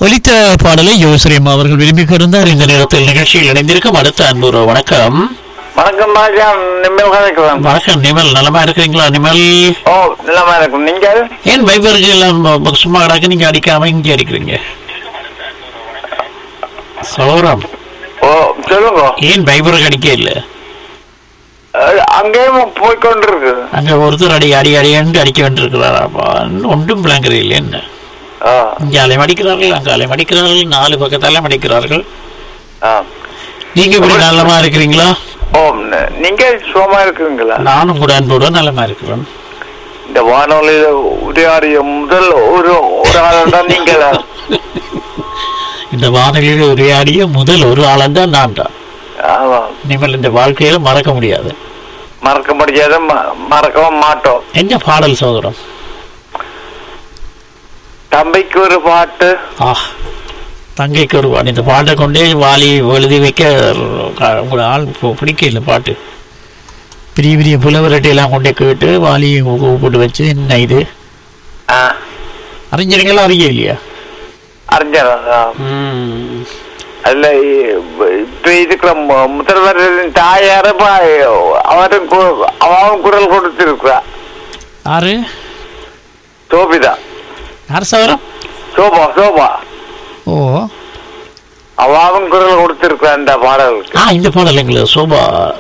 ஒலித்த பாடலை யோசரியம் அவர்கள் விரும்பி இருந்தார் இந்த நேரத்தில் நிகழ்ச்சியில் இணைந்திருக்கும் அடுத்த அன்புற வணக்கம் வணக்கம் ராஜா நிம்மல் கதைக்கலாம் வணக்கம் நிமல் நலமா இருக்கிறீங்களா நிமல் ஓ நல்லமா இருக்கும் நீங்கள் ஏன் வைபருக்கு எல்லாம் ப- சும்மா கிடக்கு நீங்க அடிக்காம இங்கே அடிக்கிறீங்க சௌரம் ஓ சொல்லுங்க ஏன் வைபருக்கு அடிக்க இல்ல அஹ், அங்கேயும் போய் கொண்டிருக்கு அங்க ஒருத்தர் அடி அடி அடியாண்டு அடிக்க வேண்டியிருக்கிறாரா ஒன்றும் விளங்குறீங்க என்ன ஆ இங்கே அலையும் அடிக்கிறார்கள் அங்கே அலையும் அடிக்கிறார்கள் நாலு பக்கத்தாலையும் அடிக்கிறார்கள் ஆ நீங்க இப்படி நல்லமா இருக்கிறீங்களா ஓ ந- நீங்க சுகமா இருக்குங்களா நானும் கூட அன்போட நலமா இருக்கிறேன் இந்த வானொலியில உரையாடிய முதல் ஒரு ஒரு ஆள் தான் நீங்களா இந்த வானொலியில் உரையாடிய முதல் ஒரு ஆளந்தான் நான் தான் ஆமா இனிமேல் இந்த வாழ்க்கையில மறக்க முடியாது மறக்க முடியாத ம- மறக்கவும் மாட்டோம் என்ன பாடல் சோதரம் தம்பிக்கு ஒரு பாட்டு ஆ தங்கைக்கு ஒரு பாட்டு இந்த பாட்டை கொண்டே வாலி எழுதி வைக்க க- உங்களோட ஆள் பு- பிடிக்கல பாட்டு பெரிய பெரிய புலவரட்டையெல்லாம் கொண்டே கேட்டு வாலி கூப்பிட்டு வச்சு என்ன இது ஆ அறிஞர்களாம் அறிய இல்லையா அறிஞர் ஆ. ம். அதுல இப்ப இப்ப இருக்கிற மு- முதல்வரின் தாயார அவரும் கு- அவன் குரல் கொடுத்திருக்கிறா யாரு சோபிதா யார் சோதரம் சோபா சோபா ஓ அவன் குரல் கொடுத்திருக்கிறா இந்த பாடலுக்கு ஆ இந்த பாடல் எங்களுக்கு சோபா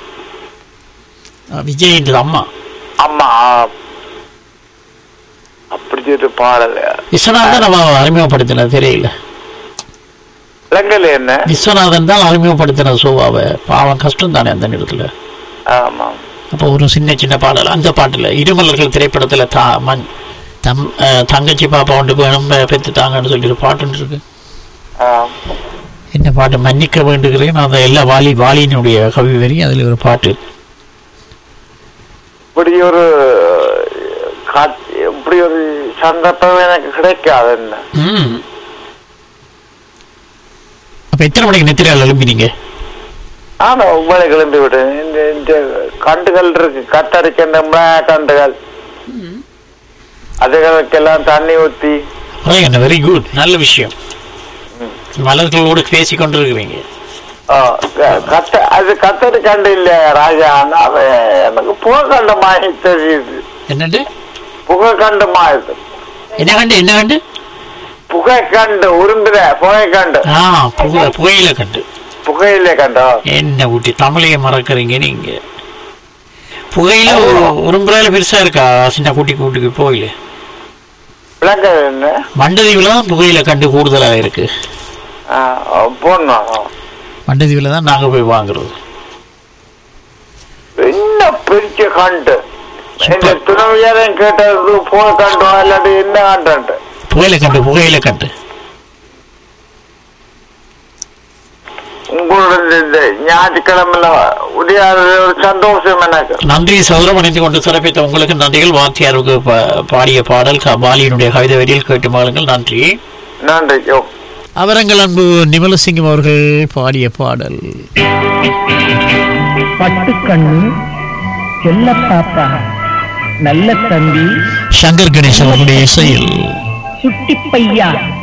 விஜய் அம்மா அம்மா அப்படி ஒரு பாடல் விஸ்வநாதன் நம்ம அறிமுகப்படுத்தின தெரியல இலங்கையில என்ன விஸ்வநாதன் தான் அறிமுகப்படுத்தின சோபாவை பாவம் கஷ்டம் தானே அந்த நேரத்தில் ஆமா அப்போ ஒரு சின்ன சின்ன பாடல் அந்த பாட்டில் இருமலர்கள் திரைப்படத்தில் தா மண் தம் அஹ், தங்கச்சி பாப்பா ஒன்று வேணும் பெ- பெத்துட்டாங்கன்னு சொல்லி ஒரு பாட்டு இருக்கு ஆ. என்ன பாட்டு மன்னிக்க வேண்டுகிறேன் அந்த எல்லா வாலி வாலியினுடைய கவி வரி அதில் ஒரு பாட்டு இப்படி ஒரு காட்- இப்படி ஒரு சந்தர்ப்பம் எனக்கு கிடைக்காது என்ன ம் அப்போ எத்தனை மணிக்கு நெத்திரியால் எழும்பினீங்க ஆனா உங்களை கிளம்பி விட்டேன் இந்த இந்த கண்டுகள் இருக்கு கத்தரிக்கின்ற மிளகா கண்டுகள் அதுகளுக்கெல்லாம் தண்ணி ஊத்தி அதான் என்ன வெரி குட் நல்ல விஷயம் மலர்களோடு பேசி கொண்டிருக்கிறீங்க ஆ, க- கத்த அது கத்தரி கண்டு இல்ல ராஜா அது எனக்கு புகை கண்டு மாதிரி தெரியுது என்னண்டு புகை கண்டு மாதிரி என்ன கண்டு என்ன கண்டு புகை கண்டு உரும்புற புகை கண்டு ஆ புகை புகையில கண்டு புகையில கண்டோ என்ன ஊட்டி தமிழைய மறக்கறீங்க நீங்க புகையில உரும்புறால பெருசா இருக்கா சின்ன குட்டி கூட்டுக்கு போயில விளங்க என்ன மண்டதீவுல தான் புகையில கண்டு கூடுதலா இருக்கு ஆ, போடணும் மண்டதீவுல தான் நாங்க போய் வாங்குறது என்ன பெரிய கண்டு Super. இந்த துணைவியாரையும் கேட்டது புகை கண்டோ இல்லாட்டி என்ன கண்டு புகையில கண்டு புகையில கண்டு உங்களுடைய இந்த ஞாயிற்றுக்கிழமையில உதயாத ஒரு சந்தோஷம் எனக்கு நன்றி சௌரம் அணிந்து கொண்டு சிறப்பித்த உங்களுக்கு நன்றிகள் வாத்தியாருக்கு பா- பாடிய பாடல் க- பாலியினுடைய கவிதை வரியில் கேட்டு மகளுங்கள் நன்றி நன்றி யோ. அவரங்கள் அன்பு நிமலசிங்கம் அவர்கள் பாடிய பாடல் பட்டுக்கண்ணு செல்ல பாப்பா நல்ல தம்பி சங்கர் கணேசன் அவருடைய இசையில் சுட்டி பையா